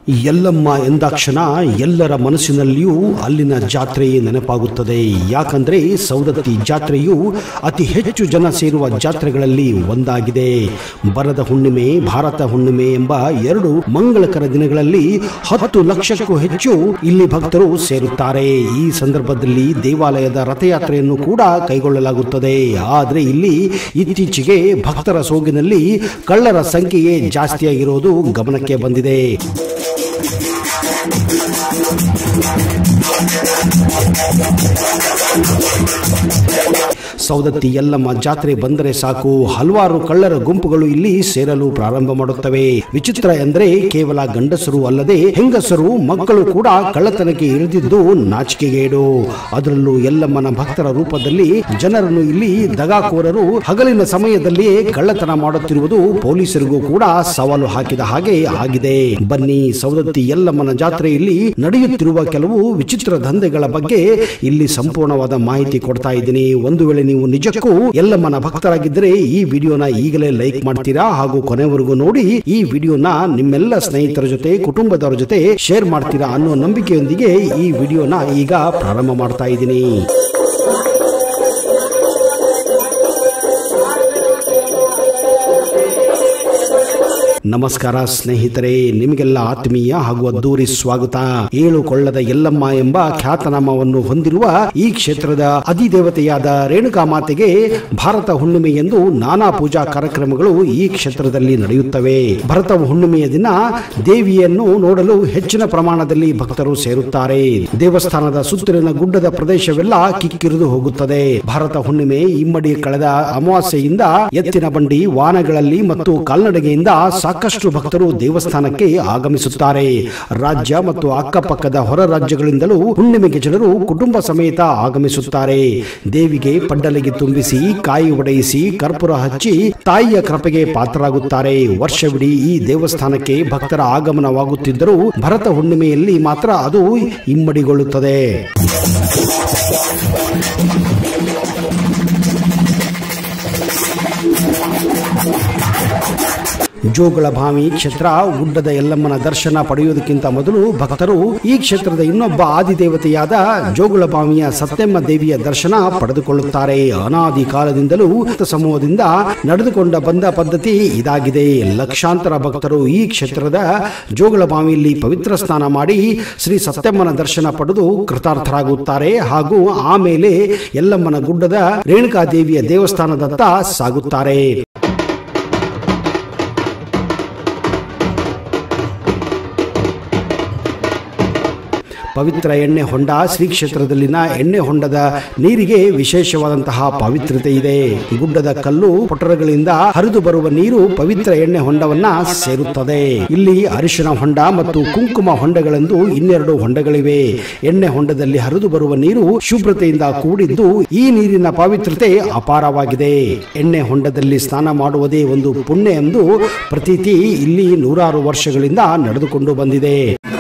ಎಲ್ಲಮ್ಮ ಎಂದಾಕ್ಷಣ ಎಲ್ಲರ ಮನಸ್ಸಿನಲ್ಲಿಯೂ ಅಲ್ಲಿನ ಜಾತ್ರೆಯೇ ನೆನಪಾಗುತ್ತದೆ ಯಾಕಂದ್ರೆ ಸೌದತ್ತಿ ಜಾತ್ರೆಯು ಅತಿ ಹೆಚ್ಚು ಜನ ಸೇರುವ ಜಾತ್ರೆಗಳಲ್ಲಿ ಒಂದಾಗಿದೆ ಬರದ ಹುಣ್ಣಿಮೆ ಭಾರತ ಹುಣ್ಣಿಮೆ ಎಂಬ ಎರಡು ಮಂಗಳಕರ ದಿನಗಳಲ್ಲಿ ಹತ್ತು ಲಕ್ಷಕ್ಕೂ ಹೆಚ್ಚು ಇಲ್ಲಿ ಭಕ್ತರು ಸೇರುತ್ತಾರೆ ಈ ಸಂದರ್ಭದಲ್ಲಿ ದೇವಾಲಯದ ರಥಯಾತ್ರೆಯನ್ನು ಕೂಡ ಕೈಗೊಳ್ಳಲಾಗುತ್ತದೆ ಆದರೆ ಇಲ್ಲಿ ಇತ್ತೀಚೆಗೆ ಭಕ್ತರ ಸೋಗಿನಲ್ಲಿ ಕಳ್ಳರ ಸಂಖ್ಯೆಯೇ ಜಾಸ್ತಿಯಾಗಿರುವುದು ಗಮನಕ್ಕೆ ಬಂದಿದೆ ಸೌದತ್ತಿ ಯಲ್ಲಮ್ಮ ಜಾತ್ರೆ ಬಂದರೆ ಸಾಕು ಹಲವಾರು ಕಳ್ಳರ ಗುಂಪುಗಳು ಇಲ್ಲಿ ಸೇರಲು ಪ್ರಾರಂಭ ಮಾಡುತ್ತವೆ ವಿಚಿತ್ರ ಎಂದರೆ ಕೇವಲ ಗಂಡಸರು ಅಲ್ಲದೆ ಹೆಂಗಸರು ಮಕ್ಕಳು ಕೂಡ ಕಳ್ಳತನಕ್ಕೆ ಇಳಿದಿದ್ದು ನಾಚಿಕೆಗೇಡು ಅದರಲ್ಲೂ ಯಲ್ಲಮ್ಮನ ಭಕ್ತರ ರೂಪದಲ್ಲಿ ಜನರನ್ನು ಇಲ್ಲಿ ದಗಾಕೋರರು ಹಗಲಿನ ಸಮಯದಲ್ಲಿಯೇ ಕಳ್ಳತನ ಮಾಡುತ್ತಿರುವುದು ಪೊಲೀಸರಿಗೂ ಕೂಡ ಸವಾಲು ಹಾಕಿದ ಹಾಗೆ ಆಗಿದೆ ಬನ್ನಿ ಸೌದತ್ತಿ ಯಲ್ಲಮ್ಮನ ಜಾತ್ರೆಯಲ್ಲಿ ನಡೆಯುತ್ತಿರುವ ಕೆಲವು ವಿಚಿತ್ರ ದಂಧೆಗಳ ಬಗ್ಗೆ ಇಲ್ಲಿ ಸಂಪೂರ್ಣವಾದ ಮಾಹಿತಿ ಕೊಡ್ತಾ ಇದ್ದೀನಿ ಒಂದು ವೇಳೆ ನೀವು ನಿಜಕ್ಕೂ ಎಲ್ಲಮ್ಮನ ಭಕ್ತರಾಗಿದ್ದರೆ ಈ ವಿಡಿಯೋನ ಈಗಲೇ ಲೈಕ್ ಮಾಡ್ತೀರಾ ಹಾಗೂ ಕೊನೆವರೆಗೂ ನೋಡಿ ಈ ವಿಡಿಯೋನ ನಿಮ್ಮೆಲ್ಲ ಸ್ನೇಹಿತರ ಜೊತೆ ಕುಟುಂಬದವರ ಜೊತೆ ಶೇರ್ ಮಾಡ್ತೀರಾ ಅನ್ನೋ ನಂಬಿಕೆಯೊಂದಿಗೆ ಈ ವಿಡಿಯೋನ ಈಗ ಪ್ರಾರಂಭ ಮಾಡ್ತಾ ಇದ್ದೀನಿ ನಮಸ್ಕಾರ ಸ್ನೇಹಿತರೆ ನಿಮಗೆಲ್ಲ ಆತ್ಮೀಯ ಹಾಗೂ ಅದ್ದೂರಿ ಸ್ವಾಗತ ಏಳು ಕೊಳ್ಳದ ಎಲ್ಲಮ್ಮ ಎಂಬ ಖ್ಯಾತನಾಮವನ್ನು ಹೊಂದಿರುವ ಈ ಕ್ಷೇತ್ರದ ಅಧಿದೇವತೆಯಾದ ರೇಣುಕಾ ಮಾತೆಗೆ ಭಾರತ ಹುಣ್ಣಿಮೆ ಎಂದು ನಾನಾ ಪೂಜಾ ಕಾರ್ಯಕ್ರಮಗಳು ಈ ಕ್ಷೇತ್ರದಲ್ಲಿ ನಡೆಯುತ್ತವೆ ಭರತ ಹುಣ್ಣಿಮೆಯ ದಿನ ದೇವಿಯನ್ನು ನೋಡಲು ಹೆಚ್ಚಿನ ಪ್ರಮಾಣದಲ್ಲಿ ಭಕ್ತರು ಸೇರುತ್ತಾರೆ ದೇವಸ್ಥಾನದ ಸುತ್ತಲಿನ ಗುಡ್ಡದ ಪ್ರದೇಶವೆಲ್ಲ ಕಿಕ್ಕಿರಿದು ಹೋಗುತ್ತದೆ ಭಾರತ ಹುಣ್ಣಿಮೆ ಇಮ್ಮಡಿ ಕಳೆದ ಅಮಾವಾಸ್ಯೆಯಿಂದ ಎತ್ತಿನ ಬಂಡಿ ವಾಹನಗಳಲ್ಲಿ ಮತ್ತು ಕಾಲ್ನಡಿಗೆಯಿಂದ ಸಾಕಷ್ಟು ಭಕ್ತರು ದೇವಸ್ಥಾನಕ್ಕೆ ಆಗಮಿಸುತ್ತಾರೆ ರಾಜ್ಯ ಮತ್ತು ಅಕ್ಕಪಕ್ಕದ ಹೊರ ರಾಜ್ಯಗಳಿಂದಲೂ ಹುಣ್ಣಿಮೆಗೆ ಜನರು ಕುಟುಂಬ ಸಮೇತ ಆಗಮಿಸುತ್ತಾರೆ ದೇವಿಗೆ ಪಡ್ಡಲಿಗೆ ತುಂಬಿಸಿ ಕಾಯಿ ಒಡೆಯಿಸಿ ಕರ್ಪೂರ ಹಚ್ಚಿ ತಾಯಿಯ ಕೃಪೆಗೆ ಪಾತ್ರರಾಗುತ್ತಾರೆ ವರ್ಷವಿಡೀ ಈ ದೇವಸ್ಥಾನಕ್ಕೆ ಭಕ್ತರ ಆಗಮನವಾಗುತ್ತಿದ್ದರೂ ಭರತ ಹುಣ್ಣಿಮೆಯಲ್ಲಿ ಮಾತ್ರ ಅದು ಇಮ್ಮಡಿಗೊಳ್ಳುತ್ತದೆ ಜೋಗಳ ಭಾವಿ ಕ್ಷೇತ್ರ ಗುಡ್ಡದ ಎಲ್ಲಮ್ಮನ ದರ್ಶನ ಪಡೆಯುವುದಕ್ಕಿಂತ ಮೊದಲು ಭಕ್ತರು ಈ ಕ್ಷೇತ್ರದ ಇನ್ನೊಬ್ಬ ಆದಿದೇವತೆಯಾದ ಜೋಗುಳ ಭಾವಿಯ ಸತ್ಯಮ್ಮ ದೇವಿಯ ದರ್ಶನ ಪಡೆದುಕೊಳ್ಳುತ್ತಾರೆ ಅನಾದಿ ಕಾಲದಿಂದಲೂ ಭಕ್ತ ಸಮೂಹದಿಂದ ನಡೆದುಕೊಂಡ ಬಂದ ಪದ್ಧತಿ ಇದಾಗಿದೆ ಲಕ್ಷಾಂತರ ಭಕ್ತರು ಈ ಕ್ಷೇತ್ರದ ಜೋಗುಳ ಬಾವಿಯಲ್ಲಿ ಪವಿತ್ರ ಸ್ನಾನ ಮಾಡಿ ಶ್ರೀ ಸತ್ಯಮ್ಮನ ದರ್ಶನ ಪಡೆದು ಕೃತಾರ್ಥರಾಗುತ್ತಾರೆ ಹಾಗೂ ಆಮೇಲೆ ಎಲ್ಲಮ್ಮನ ಗುಡ್ಡದ ರೇಣುಕಾ ದೇವಿಯ ದೇವಸ್ಥಾನದತ್ತ ಸಾಗುತ್ತಾರೆ ಪವಿತ್ರ ಎಣ್ಣೆ ಹೊಂಡ ಶ್ರೀ ಕ್ಷೇತ್ರದಲ್ಲಿನ ಎಣ್ಣೆ ಹೊಂಡದ ನೀರಿಗೆ ವಿಶೇಷವಾದಂತಹ ಪವಿತ್ರತೆ ಇದೆ ಗುಡ್ಡದ ಕಲ್ಲು ಪೊಟರಗಳಿಂದ ಹರಿದು ಬರುವ ನೀರು ಪವಿತ್ರ ಎಣ್ಣೆ ಹೊಂಡವನ್ನ ಸೇರುತ್ತದೆ ಇಲ್ಲಿ ಅರಿಶಿನ ಹೊಂಡ ಮತ್ತು ಕುಂಕುಮ ಹೊಂಡಗಳೆಂದು ಇನ್ನೆರಡು ಹೊಂಡಗಳಿವೆ ಎಣ್ಣೆ ಹೊಂಡದಲ್ಲಿ ಹರಿದು ಬರುವ ನೀರು ಶುಭ್ರತೆಯಿಂದ ಕೂಡಿದ್ದು ಈ ನೀರಿನ ಪವಿತ್ರತೆ ಅಪಾರವಾಗಿದೆ ಎಣ್ಣೆ ಹೊಂಡದಲ್ಲಿ ಸ್ನಾನ ಮಾಡುವುದೇ ಒಂದು ಪುಣ್ಯ ಎಂದು ಪ್ರತೀತಿ ಇಲ್ಲಿ ನೂರಾರು ವರ್ಷಗಳಿಂದ ನಡೆದುಕೊಂಡು ಬಂದಿದೆ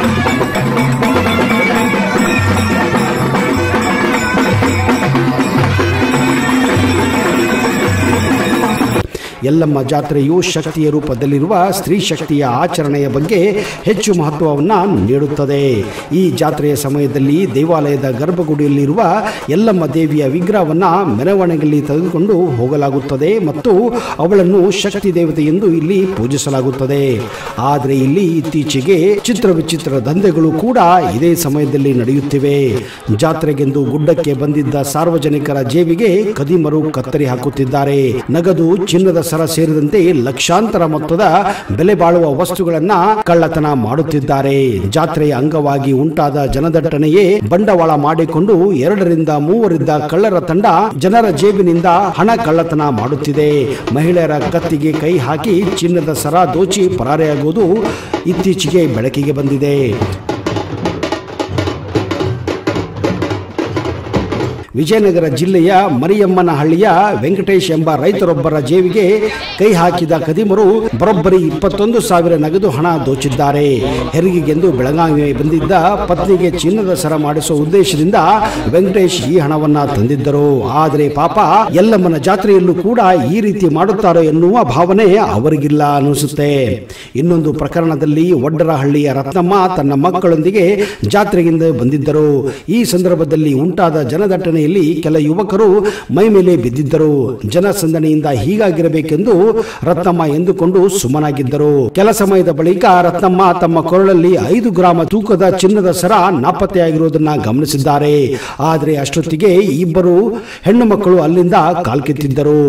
ಎಲ್ಲಮ್ಮ ಜಾತ್ರೆಯು ಶಕ್ತಿಯ ರೂಪದಲ್ಲಿರುವ ಸ್ತ್ರೀ ಶಕ್ತಿಯ ಆಚರಣೆಯ ಬಗ್ಗೆ ಹೆಚ್ಚು ಮಹತ್ವವನ್ನು ನೀಡುತ್ತದೆ ಈ ಜಾತ್ರೆಯ ಸಮಯದಲ್ಲಿ ದೇವಾಲಯದ ಗರ್ಭಗುಡಿಯಲ್ಲಿರುವ ಎಲ್ಲಮ್ಮ ದೇವಿಯ ವಿಗ್ರಹವನ್ನ ಮೆರವಣಿಗೆಯಲ್ಲಿ ತೆಗೆದುಕೊಂಡು ಹೋಗಲಾಗುತ್ತದೆ ಮತ್ತು ಅವಳನ್ನು ಶಕ್ತಿ ದೇವತೆ ಎಂದು ಇಲ್ಲಿ ಪೂಜಿಸಲಾಗುತ್ತದೆ ಆದರೆ ಇಲ್ಲಿ ಇತ್ತೀಚೆಗೆ ಚಿತ್ರ ವಿಚಿತ್ರ ದಂಧೆಗಳು ಕೂಡ ಇದೇ ಸಮಯದಲ್ಲಿ ನಡೆಯುತ್ತಿವೆ ಜಾತ್ರೆಗೆಂದು ಗುಡ್ಡಕ್ಕೆ ಬಂದಿದ್ದ ಸಾರ್ವಜನಿಕರ ಜೇಬಿಗೆ ಕದಿಮರು ಕತ್ತರಿ ಹಾಕುತ್ತಿದ್ದಾರೆ ನಗದು ಚಿನ್ನದ ಸರ ಸೇರಿದಂತೆ ಲಕ್ಷಾಂತರ ಮೊತ್ತದ ಬೆಲೆ ಬಾಳುವ ವಸ್ತುಗಳನ್ನ ಕಳ್ಳತನ ಮಾಡುತ್ತಿದ್ದಾರೆ ಜಾತ್ರೆಯ ಅಂಗವಾಗಿ ಉಂಟಾದ ಜನದಟ್ಟಣೆಯೇ ಬಂಡವಾಳ ಮಾಡಿಕೊಂಡು ಎರಡರಿಂದ ಮೂವರಿದ್ದ ಕಳ್ಳರ ತಂಡ ಜನರ ಜೇಬಿನಿಂದ ಹಣ ಕಳ್ಳತನ ಮಾಡುತ್ತಿದೆ ಮಹಿಳೆಯರ ಕತ್ತಿಗೆ ಕೈ ಹಾಕಿ ಚಿನ್ನದ ಸರ ದೋಚಿ ಪರಾರಿಯಾಗುವುದು ಇತ್ತೀಚೆಗೆ ಬೆಳಕಿಗೆ ಬಂದಿದೆ ವಿಜಯನಗರ ಜಿಲ್ಲೆಯ ಮರಿಯಮ್ಮನಹಳ್ಳಿಯ ವೆಂಕಟೇಶ್ ಎಂಬ ರೈತರೊಬ್ಬರ ಜೇವಿಗೆ ಕೈ ಹಾಕಿದ ಕದಿಮರು ಬರೋಬ್ಬರಿ ಇಪ್ಪತ್ತೊಂದು ಸಾವಿರ ನಗದು ಹಣ ದೋಚಿದ್ದಾರೆ ಹೆರಿಗೆಗೆಂದು ಬೆಳಗಾವಿಗೆ ಬಂದಿದ್ದ ಪತ್ನಿಗೆ ಚಿನ್ನದ ಸರ ಮಾಡಿಸುವ ಉದ್ದೇಶದಿಂದ ವೆಂಕಟೇಶ್ ಈ ಹಣವನ್ನ ತಂದಿದ್ದರು ಆದರೆ ಪಾಪ ಎಲ್ಲಮ್ಮನ ಜಾತ್ರೆಯಲ್ಲೂ ಕೂಡ ಈ ರೀತಿ ಮಾಡುತ್ತಾರೆ ಎನ್ನುವ ಭಾವನೆ ಅವರಿಗಿಲ್ಲ ಅನಿಸುತ್ತೆ ಇನ್ನೊಂದು ಪ್ರಕರಣದಲ್ಲಿ ಒಡ್ಡರಹಳ್ಳಿಯ ರತ್ನಮ್ಮ ತನ್ನ ಮಕ್ಕಳೊಂದಿಗೆ ಜಾತ್ರೆಗಿಂದ ಬಂದಿದ್ದರು ಈ ಸಂದರ್ಭದಲ್ಲಿ ಉಂಟಾದ ಜನದಟ್ಟಣೆಯಲ್ಲಿ ಕೆಲ ಯುವಕರು ಮೈ ಮೇಲೆ ಬಿದ್ದಿದ್ದರು ಜನಸಂದಣಿಯಿಂದ ಹೀಗಾಗಿರಬೇಕೆಂದು ರತ್ನಮ್ಮ ಎಂದುಕೊಂಡು ಸುಮ್ಮನಾಗಿದ್ದರು ಕೆಲ ಸಮಯದ ಬಳಿಕ ರತ್ನಮ್ಮ ತಮ್ಮ ಕೊರಳಲ್ಲಿ ಐದು ಗ್ರಾಮ ತೂಕದ ಚಿನ್ನದ ಸರ ನಾಪತ್ತೆಯಾಗಿರುವುದನ್ನ ಗಮನಿಸಿದ್ದಾರೆ ಆದರೆ ಅಷ್ಟೊತ್ತಿಗೆ ಇಬ್ಬರು ಹೆಣ್ಣು ಮಕ್ಕಳು ಅಲ್ಲಿಂದ ಕಾಲ್ಕಿತ್ತಿದ್ದರು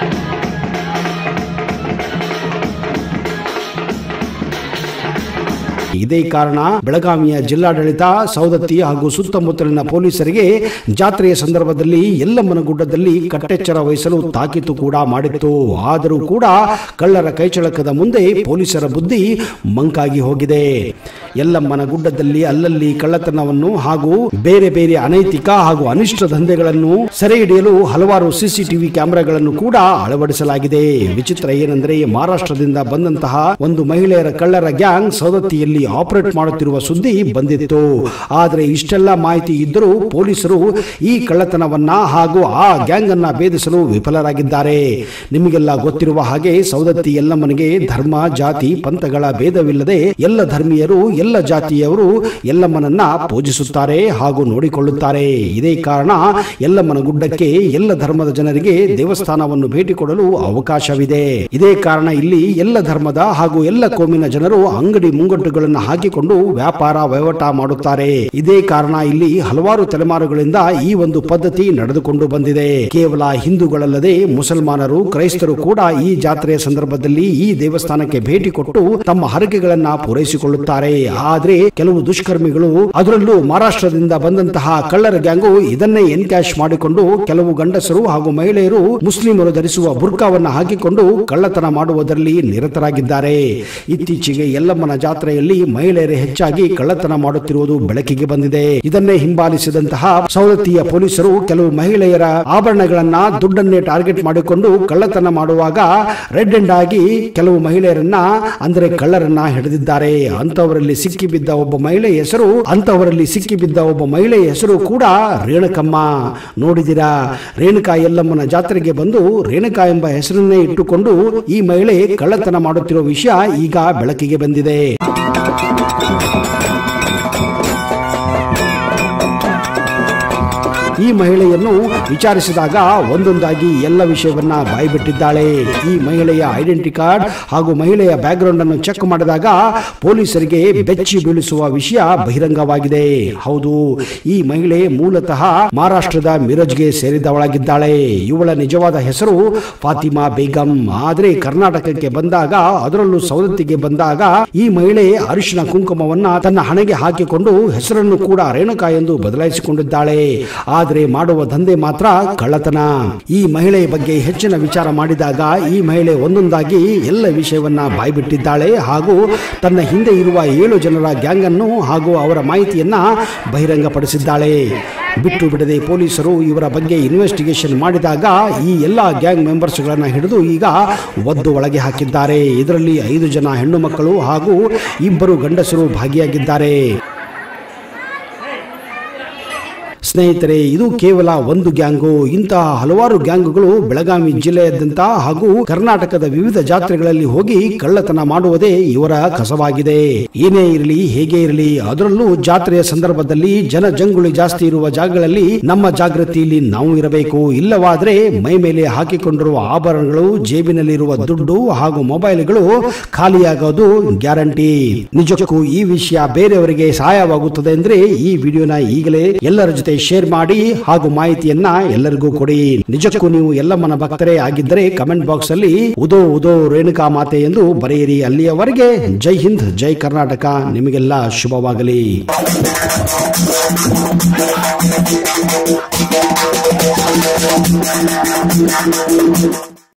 ಇದೇ ಕಾರಣ ಬೆಳಗಾವಿಯ ಜಿಲ್ಲಾಡಳಿತ ಸೌದತ್ತಿ ಹಾಗೂ ಸುತ್ತಮುತ್ತಲಿನ ಪೊಲೀಸರಿಗೆ ಜಾತ್ರೆಯ ಸಂದರ್ಭದಲ್ಲಿ ಎಲ್ಲಮ್ಮನ ಗುಡ್ಡದಲ್ಲಿ ಕಟ್ಟೆಚ್ಚರ ವಹಿಸಲು ತಾಕೀತು ಕೂಡ ಮಾಡಿತ್ತು ಆದರೂ ಕೂಡ ಕಳ್ಳರ ಕೈಚಳಕದ ಮುಂದೆ ಪೊಲೀಸರ ಬುದ್ಧಿ ಮಂಕಾಗಿ ಹೋಗಿದೆ ಎಲ್ಲಮ್ಮನ ಗುಡ್ಡದಲ್ಲಿ ಅಲ್ಲಲ್ಲಿ ಕಳ್ಳತನವನ್ನು ಹಾಗೂ ಬೇರೆ ಬೇರೆ ಅನೈತಿಕ ಹಾಗೂ ಅನಿಷ್ಟ ದಂಧೆಗಳನ್ನು ಸೆರೆ ಹಿಡಿಯಲು ಹಲವಾರು ಸಿಸಿಟಿವಿ ಕ್ಯಾಮೆರಾಗಳನ್ನು ಕೂಡ ಅಳವಡಿಸಲಾಗಿದೆ ವಿಚಿತ್ರ ಏನೆಂದರೆ ಮಹಾರಾಷ್ಟ್ರದಿಂದ ಬಂದಂತಹ ಒಂದು ಮಹಿಳೆಯರ ಕಳ್ಳರ ಗ್ಯಾಂಗ್ ಸೌದತ್ತಿಯಲ್ಲಿ ಆಪರೇಟ್ ಮಾಡುತ್ತಿರುವ ಸುದ್ದಿ ಬಂದಿತ್ತು ಆದರೆ ಇಷ್ಟೆಲ್ಲ ಮಾಹಿತಿ ಇದ್ದರೂ ಪೊಲೀಸರು ಈ ಕಳ್ಳತನವನ್ನ ಹಾಗೂ ಆ ಗ್ಯಾಂಗ್ ಅನ್ನ ಭೇದಿಸಲು ವಿಫಲರಾಗಿದ್ದಾರೆ ನಿಮಗೆಲ್ಲ ಗೊತ್ತಿರುವ ಹಾಗೆ ಸೌದತ್ತಿ ಎಲ್ಲಮ್ಮನಿಗೆ ಧರ್ಮ ಜಾತಿ ಪಂಥಗಳ ಭೇದವಿಲ್ಲದೆ ಎಲ್ಲ ಧರ್ಮೀಯರು ಎಲ್ಲ ಜಾತಿಯವರು ಎಲ್ಲಮ್ಮನನ್ನ ಪೂಜಿಸುತ್ತಾರೆ ಹಾಗೂ ನೋಡಿಕೊಳ್ಳುತ್ತಾರೆ ಇದೇ ಕಾರಣ ಎಲ್ಲಮ್ಮನ ಗುಡ್ಡಕ್ಕೆ ಎಲ್ಲ ಧರ್ಮದ ಜನರಿಗೆ ದೇವಸ್ಥಾನವನ್ನು ಭೇಟಿ ಕೊಡಲು ಅವಕಾಶವಿದೆ ಇದೇ ಕಾರಣ ಇಲ್ಲಿ ಎಲ್ಲ ಧರ್ಮದ ಹಾಗೂ ಎಲ್ಲ ಕೋಮಿನ ಜನರು ಅಂಗಡಿ ಮುಂಗಟ್ಟುಗಳನ್ನು ಹಾಕಿಕೊಂಡು ವ್ಯಾಪಾರ ವಹಿವಾಟ ಮಾಡುತ್ತಾರೆ ಇದೇ ಕಾರಣ ಇಲ್ಲಿ ಹಲವಾರು ತಲೆಮಾರುಗಳಿಂದ ಈ ಒಂದು ಪದ್ಧತಿ ನಡೆದುಕೊಂಡು ಬಂದಿದೆ ಕೇವಲ ಹಿಂದೂಗಳಲ್ಲದೆ ಮುಸಲ್ಮಾನರು ಕ್ರೈಸ್ತರು ಕೂಡ ಈ ಜಾತ್ರೆಯ ಸಂದರ್ಭದಲ್ಲಿ ಈ ದೇವಸ್ಥಾನಕ್ಕೆ ಭೇಟಿ ಕೊಟ್ಟು ತಮ್ಮ ಹರಕೆಗಳನ್ನ ಪೂರೈಸಿಕೊಳ್ಳುತ್ತಾರೆ ಆದ್ರೆ ಕೆಲವು ದುಷ್ಕರ್ಮಿಗಳು ಅದರಲ್ಲೂ ಮಹಾರಾಷ್ಟ್ರದಿಂದ ಬಂದಂತಹ ಕಳ್ಳರ ಗ್ಯಾಂಗು ಇದನ್ನೇ ಎನ್ಕ್ಯಾಶ್ ಮಾಡಿಕೊಂಡು ಕೆಲವು ಗಂಡಸರು ಹಾಗೂ ಮಹಿಳೆಯರು ಮುಸ್ಲಿಮರು ಧರಿಸುವ ಬುರ್ಕಾವನ್ನ ಹಾಕಿಕೊಂಡು ಕಳ್ಳತನ ಮಾಡುವುದರಲ್ಲಿ ನಿರತರಾಗಿದ್ದಾರೆ ಇತ್ತೀಚೆಗೆ ಎಲ್ಲಮ್ಮನ ಜಾತ್ರೆಯಲ್ಲಿ ಮಹಿಳೆಯರೇ ಹೆಚ್ಚಾಗಿ ಕಳ್ಳತನ ಮಾಡುತ್ತಿರುವುದು ಬೆಳಕಿಗೆ ಬಂದಿದೆ ಇದನ್ನೇ ಹಿಂಬಾಲಿಸಿದಂತಹ ಸವದತ್ತಿಯ ಪೊಲೀಸರು ಕೆಲವು ಮಹಿಳೆಯರ ಆಭರಣಗಳನ್ನ ದುಡ್ಡನ್ನೇ ಟಾರ್ಗೆಟ್ ಮಾಡಿಕೊಂಡು ಕಳ್ಳತನ ಮಾಡುವಾಗ ರೆಡ್ ಎಂಡ್ ಆಗಿ ಕೆಲವು ಮಹಿಳೆಯರನ್ನ ಅಂದರೆ ಕಳ್ಳರನ್ನ ಹಿಡಿದಿದ್ದಾರೆ ಅಂತವರಲ್ಲಿ ಸಿಕ್ಕಿಬಿದ್ದ ಒಬ್ಬ ಮಹಿಳೆ ಹೆಸರು ಅಂತವರಲ್ಲಿ ಸಿಕ್ಕಿಬಿದ್ದ ಒಬ್ಬ ಮಹಿಳೆ ಹೆಸರು ಕೂಡ ರೇಣುಕಮ್ಮ ನೋಡಿದಿರಾ ರೇಣುಕಾ ಯಲ್ಲಮ್ಮನ ಜಾತ್ರೆಗೆ ಬಂದು ರೇಣುಕಾ ಎಂಬ ಹೆಸರನ್ನೇ ಇಟ್ಟುಕೊಂಡು ಈ ಮಹಿಳೆ ಕಳ್ಳತನ ಮಾಡುತ್ತಿರುವ ವಿಷಯ ಈಗ ಬೆಳಕಿಗೆ ಬಂದಿದೆ ಈ ಮಹಿಳೆಯನ್ನು ವಿಚಾರಿಸಿದಾಗ ಒಂದೊಂದಾಗಿ ಎಲ್ಲ ವಿಷಯವನ್ನ ಬಾಯ್ಬಿಟ್ಟಿದ್ದಾಳೆ ಈ ಮಹಿಳೆಯ ಐಡೆಂಟಿ ಕಾರ್ಡ್ ಹಾಗೂ ಮಹಿಳೆಯ ಬ್ಯಾಕ್ಗ್ರೌಂಡ್ ಅನ್ನು ಚೆಕ್ ಮಾಡಿದಾಗ ಪೊಲೀಸರಿಗೆ ಬೆಚ್ಚಿ ಬೀಳಿಸುವ ವಿಷಯ ಬಹಿರಂಗವಾಗಿದೆ ಹೌದು ಈ ಮಹಿಳೆ ಮೂಲತಃ ಮಹಾರಾಷ್ಟ್ರದ ಮಿರಜ್ಗೆ ಸೇರಿದವಳಾಗಿದ್ದಾಳೆ ಇವಳ ನಿಜವಾದ ಹೆಸರು ಫಾತಿಮಾ ಬೇಗಂ ಆದ್ರೆ ಕರ್ನಾಟಕಕ್ಕೆ ಬಂದಾಗ ಅದರಲ್ಲೂ ಸವದತ್ತಿಗೆ ಬಂದಾಗ ಈ ಮಹಿಳೆ ಅರಿಶಿನ ಕುಂಕುಮವನ್ನ ತನ್ನ ಹಣೆಗೆ ಹಾಕಿಕೊಂಡು ಹೆಸರನ್ನು ಕೂಡ ರೇಣುಕಾ ಎಂದು ಬದಲಾಯಿಸಿಕೊಂಡಿದ್ದಾಳೆ ಆದರೆ ಮಾಡುವ ದಂಧೆ ಮಾತ್ರ ಕಳ್ಳತನ ಈ ಮಹಿಳೆಯ ಬಗ್ಗೆ ಹೆಚ್ಚಿನ ವಿಚಾರ ಮಾಡಿದಾಗ ಈ ಮಹಿಳೆ ಒಂದೊಂದಾಗಿ ಎಲ್ಲ ವಿಷಯವನ್ನ ಬಾಯ್ಬಿಟ್ಟಿದ್ದಾಳೆ ಹಾಗೂ ತನ್ನ ಹಿಂದೆ ಇರುವ ಏಳು ಜನರ ಗ್ಯಾಂಗ್ ಅನ್ನು ಹಾಗೂ ಅವರ ಮಾಹಿತಿಯನ್ನ ಬಹಿರಂಗಪಡಿಸಿದ್ದಾಳೆ ಬಿಟ್ಟು ಬಿಡದೆ ಪೊಲೀಸರು ಇವರ ಬಗ್ಗೆ ಇನ್ವೆಸ್ಟಿಗೇಷನ್ ಮಾಡಿದಾಗ ಈ ಎಲ್ಲ ಗ್ಯಾಂಗ್ ಮೆಂಬರ್ಸ್ಗಳನ್ನ ಹಿಡಿದು ಈಗ ಒದ್ದು ಒಳಗೆ ಹಾಕಿದ್ದಾರೆ ಇದರಲ್ಲಿ ಐದು ಜನ ಹೆಣ್ಣು ಮಕ್ಕಳು ಹಾಗೂ ಇಬ್ಬರು ಗಂಡಸರು ಭಾಗಿಯಾಗಿದ್ದಾರೆ ಸ್ನೇಹಿತರೆ ಇದು ಕೇವಲ ಒಂದು ಗ್ಯಾಂಗು ಇಂತಹ ಹಲವಾರು ಗ್ಯಾಂಗುಗಳು ಬೆಳಗಾವಿ ಜಿಲ್ಲೆಯಾದ್ಯಂತ ಹಾಗೂ ಕರ್ನಾಟಕದ ವಿವಿಧ ಜಾತ್ರೆಗಳಲ್ಲಿ ಹೋಗಿ ಕಳ್ಳತನ ಮಾಡುವುದೇ ಇವರ ಕಸವಾಗಿದೆ ಏನೇ ಇರಲಿ ಹೇಗೆ ಇರಲಿ ಅದರಲ್ಲೂ ಜಾತ್ರೆಯ ಸಂದರ್ಭದಲ್ಲಿ ಜನ ಜಂಗುಳಿ ಜಾಸ್ತಿ ಇರುವ ಜಾಗಗಳಲ್ಲಿ ನಮ್ಮ ಜಾಗೃತಿಯಲ್ಲಿ ನಾವು ಇರಬೇಕು ಇಲ್ಲವಾದ್ರೆ ಮೈ ಮೇಲೆ ಹಾಕಿಕೊಂಡಿರುವ ಆಭರಣಗಳು ಜೇಬಿನಲ್ಲಿರುವ ದುಡ್ಡು ಹಾಗೂ ಮೊಬೈಲ್ಗಳು ಖಾಲಿಯಾಗೋದು ಗ್ಯಾರಂಟಿ ನಿಜಕ್ಕೂ ಈ ವಿಷಯ ಬೇರೆಯವರಿಗೆ ಸಹಾಯವಾಗುತ್ತದೆ ಅಂದ್ರೆ ಈ ವಿಡಿಯೋನ ಈಗಲೇ ಎಲ್ಲರ ಜೊತೆ ಶೇರ್ ಮಾಡಿ ಹಾಗೂ ಮಾಹಿತಿಯನ್ನ ಎಲ್ಲರಿಗೂ ಕೊಡಿ ನಿಜಕ್ಕೂ ನೀವು ಎಲ್ಲಮ್ಮನ ಭಕ್ತರೇ ಆಗಿದ್ದರೆ ಕಮೆಂಟ್ ಬಾಕ್ಸ್ ಅಲ್ಲಿ ಉದೋ ಉದೋ ರೇಣುಕಾ ಮಾತೆ ಎಂದು ಬರೆಯಿರಿ ಅಲ್ಲಿಯವರೆಗೆ ಜೈ ಹಿಂದ್ ಜೈ ಕರ್ನಾಟಕ ನಿಮಗೆಲ್ಲ ಶುಭವಾಗಲಿ Thank you.